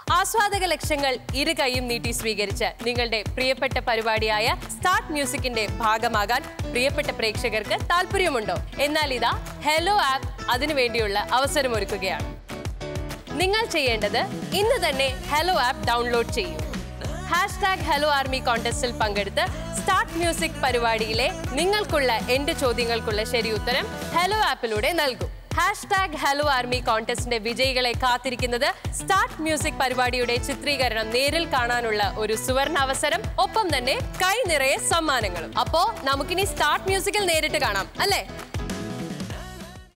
ആസ്വാദക ലക്ഷ്യങ്ങൾ ഇരു കൈയും നീട്ടി സ്വീകരിച്ച് നിങ്ങളുടെ പ്രിയപ്പെട്ട പരിപാടിയായ സ്റ്റാർട്ട് മ്യൂസിക്കിന്റെ ഭാഗമാകാൻ പ്രിയപ്പെട്ട പ്രേക്ഷകർക്ക് താല്പര്യമുണ്ടോ എന്നാൽ ഇതാ ഹലോ ആപ്പ് അതിനുവേണ്ടിയുള്ള അവസരമൊരുക്കുകയാണ് നിങ്ങൾ ചെയ്യേണ്ടത് ഇന്ന് തന്നെ ഹലോ ആപ്പ് ഡൗൺലോഡ് ചെയ്യൂ ഹാഷ്ടാഗ് ഹലോ ആർമി കോൺടെസ്റ്റിൽ പങ്കെടുത്ത് സ്റ്റാർട്ട് മ്യൂസിക് പരിപാടിയിലെ നിങ്ങൾക്കുള്ള എന്റെ ചോദ്യങ്ങൾക്കുള്ള ശരിയുത്തരം ഹലോ ആപ്പിലൂടെ നൽകൂ ഹാഷ്ടാഗ് ഹലോ ആർമി കോൺടെസ്റ്റിന്റെ വിജയികളെ കാത്തിരിക്കുന്നത് സ്റ്റാർട്ട് മ്യൂസിക് പരിപാടിയുടെ ചിത്രീകരണം നേരിൽ കാണാനുള്ള ഒരു സുവർണ അവസരം ഒപ്പം തന്നെ കൈ നിറയെ സമ്മാനങ്ങളും അപ്പോ നമുക്കിനി സ്റ്റാർട്ട് മ്യൂസിക്കിൽ നേരിട്ട് കാണാം അല്ലേ